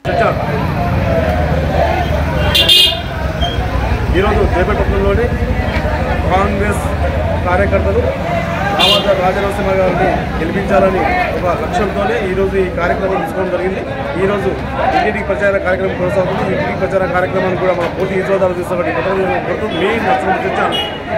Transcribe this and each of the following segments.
ఈరోజు చేపట్టణంలోని కాంగ్రెస్ కార్యకర్తలు రామోజీ రాజనరసింహ గారిని గెలిపించాలని ఒక లక్ష్యంతోనే ఈరోజు ఈ కార్యక్రమం తీసుకోవడం జరిగింది ఈరోజు ఇంటింటికి ప్రచార కార్యక్రమం కొనసాగుతుంది ఇంటింటికి ప్రచార కార్యక్రమాన్ని కూడా మన పూర్తి విశ్వదాలు తీసుకోవడం మీ నచ్చిన తెచ్చాను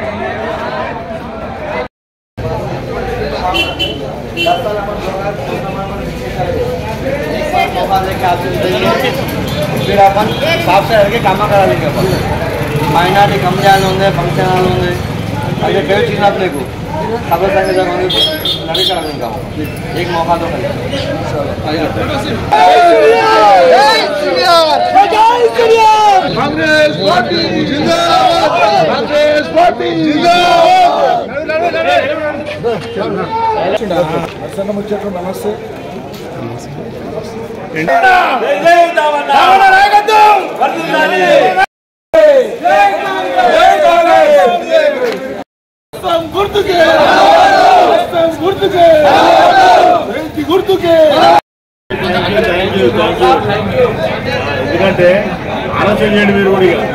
मौका दे के आपसे बताइए फिर अपन साफ से करके काम करा लेंगे अपन माइनॉरिटी कमजान होंगे फंक्शन हाल होंगे अगर कई चीज़ आप देखो खबर संगे जब होंगे लड़े करा देंगे काम एक मौका तो खाली ఎందుకంటే ఆలోచన చేయండి మీరు కూడా ఇక.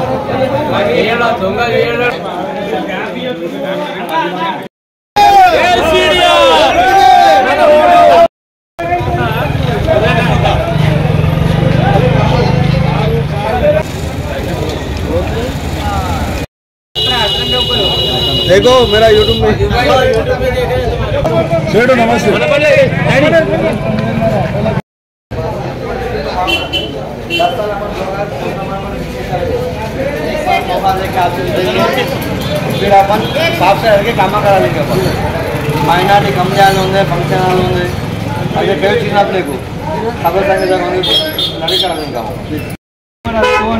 देखो मेरा यूट्यूब में చేడు నమస్తే मौका दे के आपसे बताइए फिर अपन साफ से करके काम करा लेंगे अपन माइनॉरिटी कमजान होंगे फंक्शन हाल होंगे अगर कई चीज़ आप देखो खबर संगे जब होंगे लड़े करा देंगे काम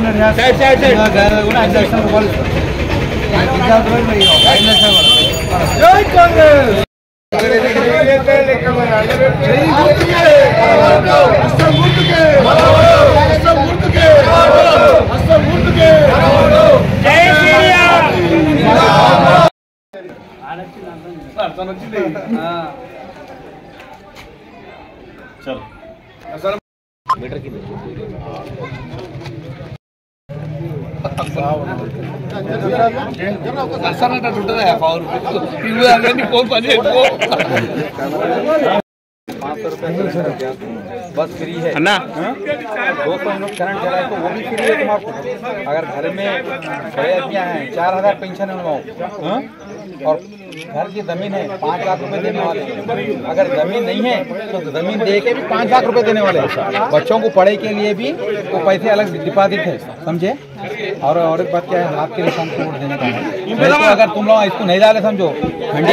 बस फ्री है अन्ना दो सौ यूनिट करंट चला है तो वो भी फ्री है तुम्हारे अगर घर में छह आदमियाँ हैं चार हजार पेंशन है उनमें हाँ? और घर की जमीन है पाँच लाख रुपए देने वाले हैं अगर जमीन नहीं है तो जमीन दे के भी पाँच लाख रुपए देने वाले हैं बच्चों को पढ़ाई के लिए भी वो पैसे अलग डिपॉजिट है समझे और और एक बात क्या है आपके लिए हमको वोट देने का है नहीं तो अगर तुम लोग इसको नहीं डाले समझो खंडी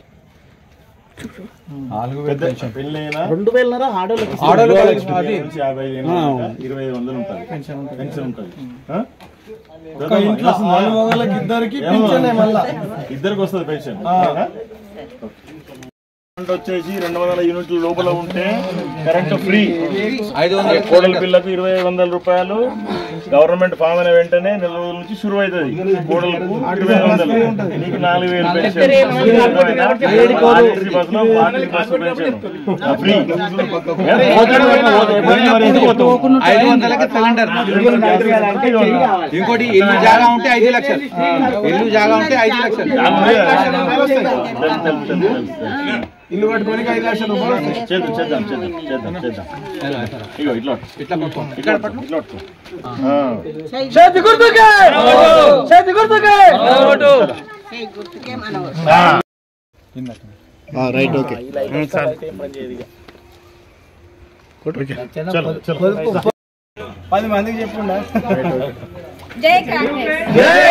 నాలుగు వేలు పెన్షన్ పెళ్ళైనా రెండు వేలన్నర ఆడోళ్ళకి ఆడోళ్ళు వాళ్ళకి అది నుంచి యాభై ఐదు ఏళ్ళు దాకా ఇరవై ఐదు వందలు ఉంటుంది పెన్షన్ ఉంటుంది ఆ? ఇద్దరికి ఏమో, ఇద్దరికి వస్తుంది పెన్షన్ కరెంట్ వచ్చేసి రెండు వందల యూనిట్ల లోపల ఉంటే కరెంట్ ఫ్రీ ఐదు వందలు కోడల పిల్లకు ఇరవై ఐదు వందల రూపాయలు గవర్నమెంట్ ఫామ్ అయిన వెంటనే నెల రోజుల నుంచి షురు అవుతుంది కోడలకు ఇరవై ఐదు వందలు నీకు నాలుగు వేలు పెన్షన్ ఆర్టీసీ బస్సులో ఆర్టీసీ బస్సు పెన్షన్ ఫ్రీ ఐదు వందలకి సిలిండర్ ఇంకోటి ఇల్లు జాగా ఉంటే ఐదు లక్షలు ఇల్లు జాగా ఉంటే ఐదు లక్షలు ఇల్లు కట్టుకోనికి ఐదు లక్షల రూపాయలు వస్తాయి. చేద్దాం చేద్దాం చేద్దాం చేద్దాం చేద్దాం ఇగో ఇట్లా ఇట్లా పట్టుకో. ఇక్కడ పట్టు ఇట్లా పట్టుకో. ఆ. చేతి గుర్తుకే చేతి గుర్తుకే రైట్ ఓకే చలో చలో పది మందికి చెప్పుండా జై కాంగ్రెస్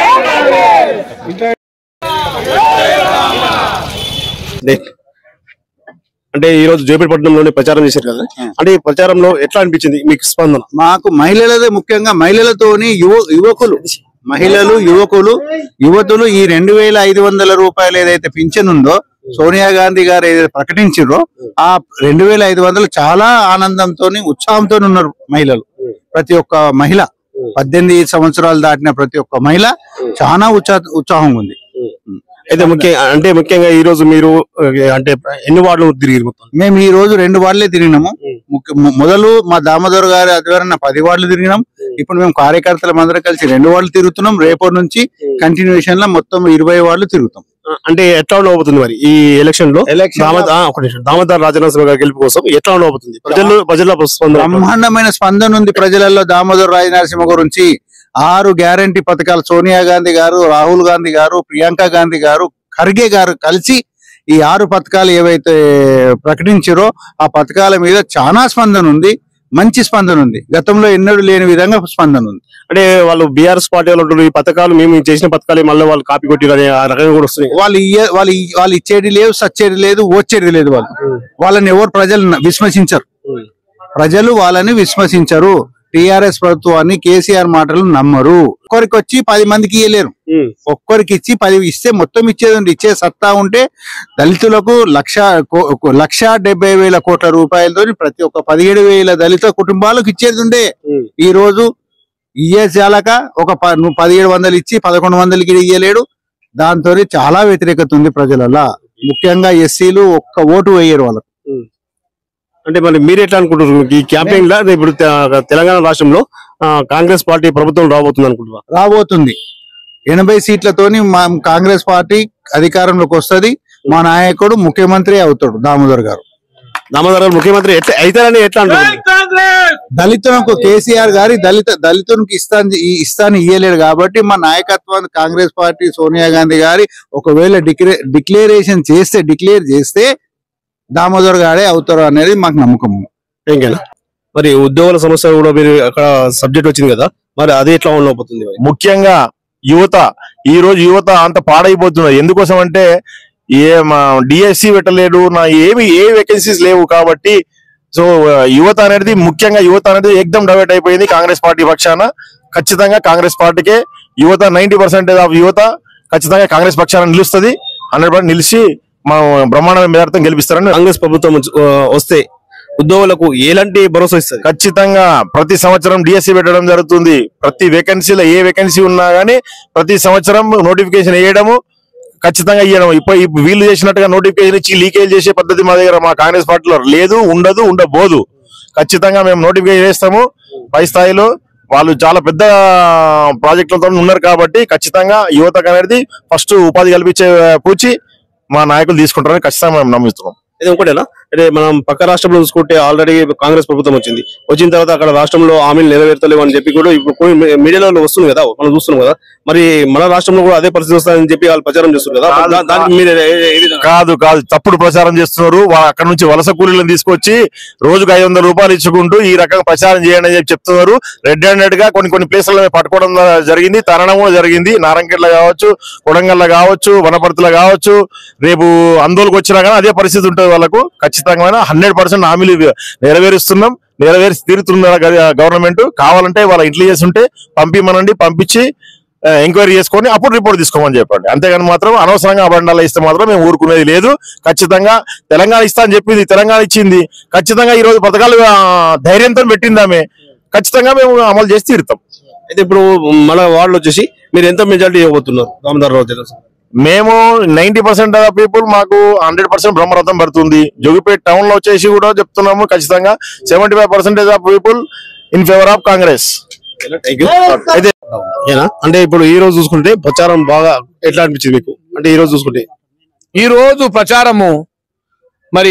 అంటే ఈ రోజు జోపేటపట్నంలోనే ప్రచారం చేశారు కదా అంటే ఈ ప్రచారంలో ఎట్లా అనిపించింది మీకు స్పందన మాకు మహిళలదే ముఖ్యంగా మహిళలతోని యువ యువకులు మహిళలు యువకులు యువతులు ఈ రెండు వేల ఐదు వందల రూపాయలు ఏదైతే పింఛన్ ఉందో సోనియా గాంధీ గారు ఏదైతే ప్రకటించారో ఆ రెండు వేల ఐదు వందలు చాలా ఆనందంతో ఉత్సాహంతో ఉన్నారు మహిళలు ప్రతి ఒక్క మహిళ పద్దెనిమిది సంవత్సరాలు దాటిన ప్రతి ఒక్క మహిళ చాలా ఉత్సాహ ఉత్సాహంగా ఉంది అయితే ముఖ్య అంటే ముఖ్యంగా ఈ రోజు మీరు ఆ, అంటే ఎన్ని వార్డులు తిరిగి మొత్తం మేము ఈ రోజు రెండు వార్డులే తిరిగినాము ముఖ్య- మొ- మొదలు మా దామోదర్ గారి ఆధ్వర్యాన పది వార్డులు తిరిగినాం ఇప్పుడు మేము కార్యకర్తలు అందరం కలిసి రెండు వార్డులు తిరుగుతున్నాం రేపటి నుంచి కంటిన్యూషన్ లో మొత్తం ఇరవై వార్డులు తిరుగుతాం ఆ, అంటే ఎట్లా ఉండబోతుంది మరి ఈ ఎలక్షన్ లో ఎలక్షన్ దామోదర్ ఆ, ఒక నిమిషం దామోదర్ రాజనరసింహ గారి గెలుపు కోసం ఎట్లా ఉండబోతుంది ప్రజలు ప్రజల స్పందన బ్రహ్మాండమైన స్పందన ఉంది ప్రజలలో దామోదర్ రాజ నరసింహ గురించి ఆరు గ్యారంటీ పథకాలు సోనియా గాంధీ గారు రాహుల్ గాంధీ గారు ప్రియాంక గాంధీ గారు ఖర్గే గారు కలిసి ఈ ఆరు పథకాలు ఏవైతే ప్రకటించారో ఆ పథకాల మీద చాలా స్పందన ఉంది మంచి స్పందన ఉంది గతంలో ఎన్నడూ లేని విధంగా స్పందన ఉంది అంటే వాళ్ళు బీఆర్ఎస్ పార్టీ వాళ్ళు అంటారు, ఈ పథకాలు మేము చేసిన పథకాలు మళ్ళీ వాళ్ళు కాపీ కొట్టి అనే ఆ రకంగా కూడా వస్తున్నాయి వాళ్ళు ఇయ్య- వాళ్ళు ఇ- వాళ్ళు ఇచ్చేది లేదు సచ్చేది లేదు వచ్చేది లేదు వాళ్ళు వాళ్ళని ఎవరు ప్రజలు న- విశ్వసించరు ప్రజలు వాళ్ళని విశ్వసించరు టిఆర్ఎస్ ప్రభుత్వాన్ని కేసీఆర్ మాటలు నమ్మరు ఒక్కరికి వచ్చి పది మందికి ఇయ్యలేరు ఉమ్. ఒక్కరికి ఇచ్చి పది ఇస్తే మొత్తం ఇచ్చేది ఉంది ఇచ్చే సత్తా ఉంటే దళితులకు లక్ష కో- కో- లక్ష డెబ్బై వేల కోట్ల రూపాయలతో ప్రతి ఒక్క పదిహేడు వేల దళిత కుటుంబాలకు ఇచ్చేది ఉండే ఉమ్. ఈ రోజు ఇయ్యేసాలక ఒక ప- నువ్వు పదిహేడు వందలు ఇచ్చి పదకొండు వందలకి ఇయ్యలేడు దాంతో చాలా వ్యతిరేకత ఉంది ప్రజలలో ముఖ్యంగా ఎస్సీలు ఒక్క ఓటు వేయరు వాళ్ళకు అంటే మరి మీరు ఎట్లా అనుకుంటున్నారు ఈ క్యాంపెయిన్ లో ఇప్పుడు తె- తెలంగాణ రాష్ట్రంలో ఆ, కాంగ్రెస్ పార్టీ ప్రభుత్వం రాబోతుంది అనుకుంటున్నా రాబోతుంది ఎనభై సీట్లతోని మా కాంగ్రెస్ పార్టీ అధికారంలోకి వస్తది మా నాయకుడు ముఖ్యమంత్రి అవుతాడు దామోదర్ గారు దామోదర్ గారు ముఖ్యమంత్రి ఎట్లా అవుతారని ఎట్లా అంటున్నారు దళితులకు కేసీఆర్ గారి దళిత దళితునికి ఇస్తాను ఈ- ఇస్తాను ఇయ్యలేడు కాబట్టి మా నాయకత్వాన్ని కాంగ్రెస్ పార్టీ సోనియా గాంధీ గారి ఒకవేళ డిక్లే డిక్లరేషన్ చేస్తే డిక్లేర్ చేస్తే దామోదర్ గారే అవుతారు అనేది మాకు నమ్మకం ఇంకేనా మరి ఉద్యోగుల సమస్య కూడా మీరు అక్కడ సబ్జెక్ట్ వచ్చింది కదా మరి అది ఎట్లా ఉండబోతుంది మరి ముఖ్యంగా యువత ఈ రోజు యువత అంత పాడైపోతున్నారు ఎందుకోసం అంటే ఏ మా డిఎస్సి పెట్టలేడు నా ఏమి ఏ వేకెన్సీస్ లేవు కాబట్టి సో యువత అనేది ముఖ్యంగా యువత అనేది ఎగ్దమ్ డైవర్ట్ అయిపోయింది కాంగ్రెస్ పార్టీ పక్షాన ఖచ్చితంగా కాంగ్రెస్ పార్టీకే యువత నైన్టీ పర్సెంటేజ్ ఆఫ్ యువత ఖచ్చితంగా కాంగ్రెస్ పక్షాన నిలుస్తుంది హండ్రెడ్ పర్సెంట్ నిలిచి మనం బ్రహ్మాండమైన మెజార్టీతో గెలిపిస్తారని కాంగ్రెస్ ప్రభుత్వం వచ్చి- ఆ, వస్తే ఉద్యోగులకు ఎలాంటి భరోసా ఇస్తుంది ఖచ్చితంగా ప్రతి సంవత్సరం డిఎస్సి పెట్టడం జరుగుతుంది ప్రతి వేకెన్సీలో ఏ వేకెన్సీ ఉన్నా గానీ ప్రతి సంవత్సరం నోటిఫికేషన్ వేయడము ఖచ్చితంగా ఇవ్వడం ఇప్పుడు ఇప్పుడు వీళ్ళు చేసినట్టుగా నోటిఫికేషన్ ఇచ్చి లీకేజ్ చేసే పద్ధతి మా దగ్గర మా కాంగ్రెస్ పార్టీలో లేదు ఉండదు ఉండబోదు ఖచ్చితంగా మేము నోటిఫికేషన్ వేస్తాము పై స్థాయిలో వాళ్ళు చాలా పెద్ద ప్రాజెక్టులతో ఉన్నారు కాబట్టి ఖచ్చితంగా యువతకు అనేది ఫస్ట్ ఉపాధి కల్పించే పూచి మా నాయకులు తీసుకుంటారని ఖచ్చితంగా మేము నమ్మిస్తున్నాం ఇది ఒకటేనా అంటే మనం పక్క రాష్ట్రంలో చూసుకుంటే ఆల్రెడీ కాంగ్రెస్ ప్రభుత్వం వచ్చింది వచ్చిన తర్వాత అక్కడ రాష్ట్రంలో హామీలు నెరవేర్తలేవు అని చెప్పి కూడా ఇప్పుడు కొన్ని మీ- మీడియాలో వస్తుంది కదా మనం చూస్తున్నాం కదా మరి మన రాష్ట్రంలో కూడా అదే పరిస్థితి వస్తుందని చెప్పి వాళ్ళు ప్రచారం చేస్తున్నారు కదా కాదు, దా- దానికి మీరు ఏ- ఏ- ఏ విధంగా- కాదు కాదు తప్పుడు ప్రచారం చేస్తున్నారు వా- అక్కడ నుంచి వలస కూలీలను తీసుకొచ్చి రోజుకు ఐదు వందల రూపాయలు ఇచ్చుకుంటూ ఈ రకంగా ప్రచారం చేయండి అని చెప్పి చెప్తున్నారు రెడ్ హ్యాండెడ్ గా కొన్ని కొన్ని ప్లేసుల్లో పట్టుకోవడం జరిగింది తరణం కూడా జరిగింది నారంకెట్ల కావచ్చు కొడంగల్ల కావచ్చు వనపర్తిలో కావచ్చు రేపు ఆందోళనకు వచ్చినా కానీ అదే పరిస్థితి ఉంటుంది వాళ్ళకు ఖచ్చితంగా హండ్రెడ్ పర్సెంట్ హామీలు నెరవేరుస్తున్నాం నెరవేర్చి తీరుతున్న గవర్నమెంట్ కావాలంటే వాళ్ళ ఇంటెలిజెన్స్ ఉంటే పంపిమనండి పంపించి ఎంక్వైరీ చేసుకొని అప్పుడు రిపోర్ట్ తీసుకోమని చెప్పండి అంతేగాని మాత్రం అనవసరంగా అబండాలు ఇస్తే మాత్రం మేము ఊరుకునేది లేదు ఖచ్చితంగా తెలంగాణ ఇస్తా అని చెప్పింది తెలంగాణ ఇచ్చింది ఖచ్చితంగా ఈ రోజు పథకాలు ఆ, ధైర్యంతో పెట్టింది ఆమె ఖచ్చితంగా మేము అమలు చేసి తీరుతాం అయితే ఇప్పుడు మన వాళ్ళు వచ్చేసి మీరు ఎంత మెజారిటీ ఇవ్వబోతున్నారు దామోదర్ రావు తెలుసు మేము నైన్టీ పర్సెంట్ పీపుల్ మాకు హండ్రెడ్ పర్సెంట్ బ్రహ్మరథం పడుతుంది జోగిపేట్ టౌన్ లో వచ్చేసి కూడా చెప్తున్నాము ఖచ్చితంగా seventy five percentage of people in favour of Congress thank you అయితే ఏనా అంటే ఇప్పుడు ఈ రోజు చూసుకుంటే ప్రచారం బాగా ఎట్లా అనిపించింది మీకు అంటే ఈ రోజు చూసుకుంటే ఈ రోజు ప్రచారము మరి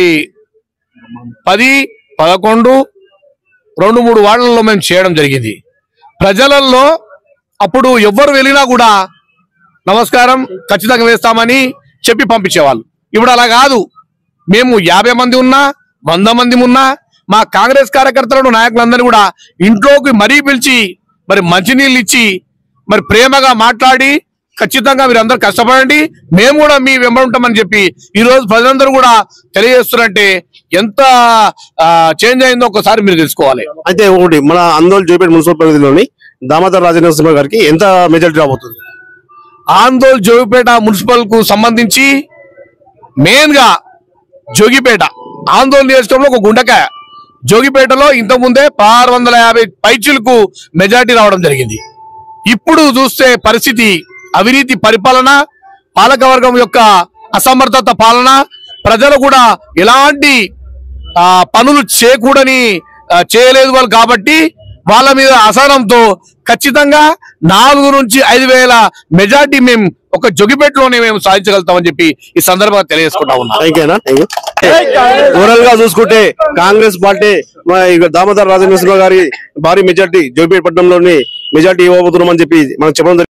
పది పదకొండు రెండు మూడు వార్డులలో మేము చేయడం జరిగింది ప్రజలలో అప్పుడు ఎవ్వరు వెళ్ళినా కూడా నమస్కారం ఖచ్చితంగా వేస్తామని చెప్పి పంపించేవాళ్ళు ఇప్పుడు అలా కాదు మేము యాభై మంది ఉన్నా వంద మంది ఉన్నా మా కాంగ్రెస్ కార్యకర్తలను నాయకులందరినీ కూడా ఇంట్లోకి మరీ పిలిచి మరి మంచినీళ్ళు ఇచ్చి మరి ప్రేమగా మాట్లాడి ఖచ్చితంగా మీరందరూ కష్టపడండి మేము కూడా మీ వెంబడి ఉంటామని చెప్పి ఈ రోజు ప్రజలందరూ కూడా తెలియజేస్తున్నారంటే ఎంత చేంజ్ అయిందో ఒకసారి మీరు తెలుసుకోవాలి అయితే ఒకటి మన అందోళన జోపేట మున్సిపల్ పరిధిలోని దామోదర్ రాజనరసింహ గారికి ఎంత మెజారిటీ రాబోతుంది ఆందోళ్ జోగిపేట మున్సిపల్ కు సంబంధించి మెయిన్ గా జోగిపేట ఆందోళన నియోజకవర్గంలో ఒక గుండకాయ జోగిపేటలో ఇంతకుముందే పదహారు వందల యాభై పైచులకు మెజార్టీ రావడం జరిగింది ఇప్పుడు చూస్తే పరిస్థితి అవినీతి పరిపాలన పాలకవర్గం యొక్క అసమర్థత పాలన ప్రజలు కూడా ఎలాంటి ఆ, పనులు చేయకూడని ఆ, చేయలేదు వాళ్ళు కాబట్టి వాళ్ళ మీద అసహనంతో ఖచ్చితంగా నాలుగు నుంచి ఐదు వేల మెజార్టీ మేము ఒక జొగిపేటలోనే మేము సాధించగలుగుతామని చెప్పి ఈ సందర్భంగా తెలియజేసుకుంటా ఉన్నాం ఓవరాల్ గా చూసుకుంటే కాంగ్రెస్ పార్టీ మా ఇక దామోదర్ రాజనరసింహ గారి భారీ మెజార్టీ జోపేట పట్టణంలోని మెజార్టీ ఇవ్వబోతున్నామని చెప్పి మనం చెప్పడం జరిగింది.